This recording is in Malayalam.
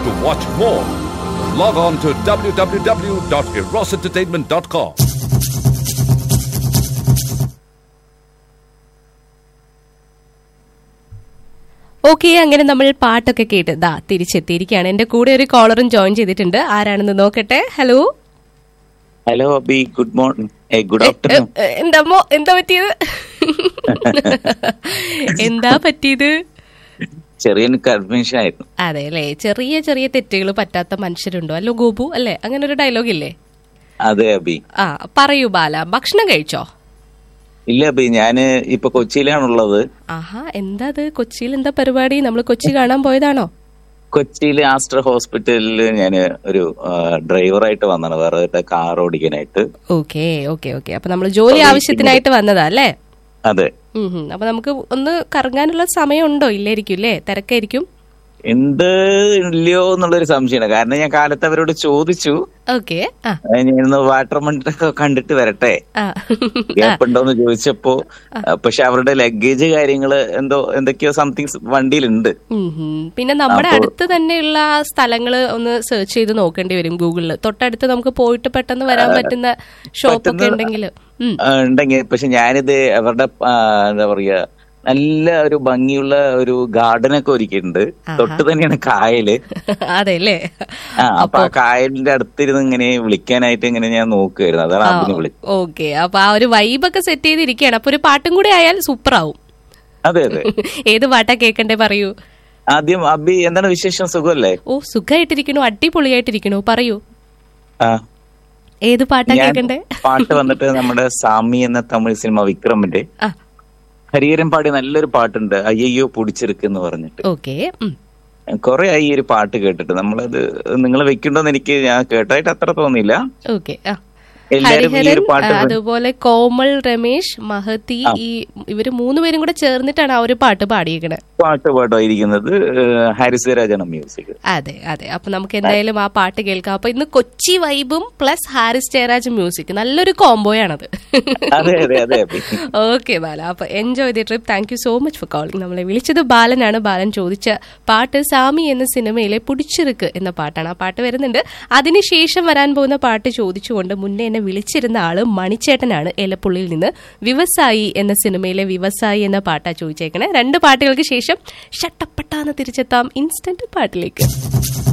To watch more, log on to www.erosentertainment.com. Okay അങ്ങനെ നമ്മൾ പാട്ടൊക്കെ കേട്ട് ദാ തിരിച്ചെത്തിയിരിക്കുകയാണ് എന്റെ കൂടെ ഒരു കോളറും ജോയിൻ ചെയ്തിട്ടുണ്ട് ആരാണെന്ന് നോക്കട്ടെ hello hello Abi good morning a good afternoon എന്താമോ എന്താ പറ്റിയത് എന്താ പറ്റിയത് ചെറിയൊരു കൺഫ്യൂഷൻ ആയിരുന്നു അതെ അല്ലേ ചെറിയ ചെറിയ തെറ്റുകൾ പറ്റാത്ത മനുഷ്യരുണ്ടോ അല്ലോ ഗോപു അല്ലേ അങ്ങനെ ഒരു ഡയലോഗ് ഇല്ലേ അതെ അബി ആ പറയൂ ബാല ഭക്ഷണം കഴിച്ചോ ഇല്ല അബി ഞാന് ഇപ്പൊ കൊച്ചിയിലാണുള്ളത് ആഹാ എന്താ അത് കൊച്ചിയിൽ എന്താ പരിപാടി നമ്മൾ കൊച്ചി കാണാൻ പോയതാണോ കൊച്ചിയിലെ ആസ്റ്റർ ഹോസ്പിറ്റലിൽ ഞാൻ ഒരു ഡ്രൈവറായിട്ട് വന്നാണ് വേറെ കാർ ഓടിക്കാനായിട്ട് ഓക്കെ ഓക്കെ ഓക്കെ അപ്പൊ നമ്മൾ ജോലി ആവശ്യത്തിനായിട്ട് വന്നതാ അല്ലേ അതെ ഉം ഹും. അപ്പൊ നമുക്ക് ഒന്ന് കറങ്ങാനുള്ള സമയമുണ്ടോ ഇല്ലായിരിക്കും അല്ലേ തിരക്കായിരിക്കും എന്ത് ഇല്ലയോ എന്നുള്ളൊരു സംശയമാണ് കാരണം ഞാൻ കാലത്ത് അവരോട് ചോദിച്ചു ഓക്കെ ആ ഏ, ഞാനൊന്ന് വാട്ടർ മണ്ടൊക്കെ കണ്ടിട്ട് വരട്ടെ ആ ഗ്യാപ്പ് ഉണ്ടോന്ന് ചോദിച്ചപ്പോ പക്ഷെ അവരുടെ ലഗേജ് കാര്യങ്ങള് എന്തോ എന്തൊക്കെയോ സംതിങ് വണ്ടിയിലുണ്ട് ഉം ഹും. പിന്നെ നമ്മുടെ അടുത്ത് തന്നെയുള്ള സ്ഥലങ്ങൾ ഒന്ന് സെർച്ച് ചെയ്ത് നോക്കേണ്ടി വരും ഗൂഗിളിൽ തൊട്ടടുത്ത് നമുക്ക് പോയിട്ട് പെട്ടെന്ന് വരാൻ പറ്റുന്ന ഷോപ്പൊക്കെ ഉണ്ടെങ്കിൽ ആ, ഉണ്ടെങ്കിൽ പക്ഷെ ഞാനിത് അവരുടെ ആ, എന്താ പറയാ നല്ല ഒരു ഭംഗിയുള്ള ഒരു ഗാർഡനൊക്കെ ഒരുക്കിയിട്ടുണ്ട് തൊട്ട് തന്നെയാണ് കായല് അതെ അല്ലേ ആ അപ്പൊ ആ കായലിന്റെ അടുത്തിരുന്ന് ഇങ്ങനെ വിളിക്കാനായിട്ട് ഇങ്ങനെ ഞാൻ നോക്കുമായിരുന്നു അതാണ് അതിന് വിളിച്ചത് ഓക്കെ അപ്പൊ ആ ഒരു വൈബൊക്കെ സെറ്റ് ചെയ്തിരിക്കുകയാണ് അപ്പൊ ഒരു പാട്ടും കൂടി ആയാൽ സൂപ്പർ ആവും അതെ അതെ ഏത് പാട്ടാ കേൾക്കണ്ടേ പറയൂ ആദ്യം അബി എന്താണ് വിശേഷം സുഖമല്ലേ ഓ സുഖമായിട്ടിരിക്കണു അടിപൊളിയായിട്ടിരിക്കണു പറയൂ ആ ഏത് പാട്ടാ ഞാൻ കേൾക്കണ്ടേ പാട്ട് വന്നിട്ട് നമ്മുടെ സാമി എന്ന തമിഴ് സിനിമ വിക്രമിന്റെ ആ ഹരിഹരൻ പാടി നല്ലൊരു പാട്ടുണ്ട് അയ്യയ്യോ പൊടിച്ചെടുക്ക് എന്ന് പറഞ്ഞിട്ട് ഓക്കെ കുറെ ആയി ഈ ഒരു പാട്ട് കേട്ടിട്ട് നമ്മളത് നിങ്ങൾ വെക്കണ്ടോന്ന് എനിക്ക് ഞാൻ കേട്ടായിട്ട് അത്ര തോന്നിയില്ല ഓക്കെ ആ എല്ലാരും ഈ ഹരിഹരൻ ഒരു പാട്ട് ആ, അതുപോലെ കോമൾ രമേശ് മഹതി ഈ ഇവര് മൂന്നുപേരും കൂടെ ചേർന്നിട്ടാണ് ആ ഒരു പാട്ട് പാടിയേക്കണത് പാട്ട് പാട്ടായിരിക്കുന്നത് ഹാരിസ് രാജാണ് മ്യൂസിക് അതെ അതെ അപ്പൊ നമുക്ക് എന്തായാലും ആ പാട്ട് കേൾക്കാം അപ്പൊ ഇന്ന് കൊച്ചി വൈബും പ്ലസ് ഹാരിസ് ജയരാജ് മ്യൂസിക് നല്ലൊരു കോംബോയാണത് അതെ അതെ അതെ അബി. ഓക്കെ ബാല അപ്പൊ enjoy the trip thank you so much for calling നമ്മളെ വിളിച്ചത് ബാലനാണ് ബാലൻ ചോദിച്ച പാട്ട് സാമി എന്ന സിനിമയിലെ പുടിച്ചിറുക്ക് എന്ന പാട്ടാണ് ആ പാട്ട് വരുന്നുണ്ട് അതിനുശേഷം വരാൻ പോകുന്ന പാട്ട് ചോദിച്ചുകൊണ്ട് മുന്നേ എന്നെ വിളിച്ചിരുന്ന ആള് മണിച്ചേട്ടനാണ് എലപ്പുള്ളിയിൽ നിന്ന് വിവസായി എന്ന സിനിമയിലെ വിവസായി എന്ന പാട്ടാ ചോദിച്ചേക്കണേ രണ്ട് പാട്ടുകൾക്ക് ശേഷം ഷട്ടപ്പട്ടാന്ന് തിരിച്ചെത്താം ഇൻസ്റ്റന്റ് പാട്ടിലേക്ക്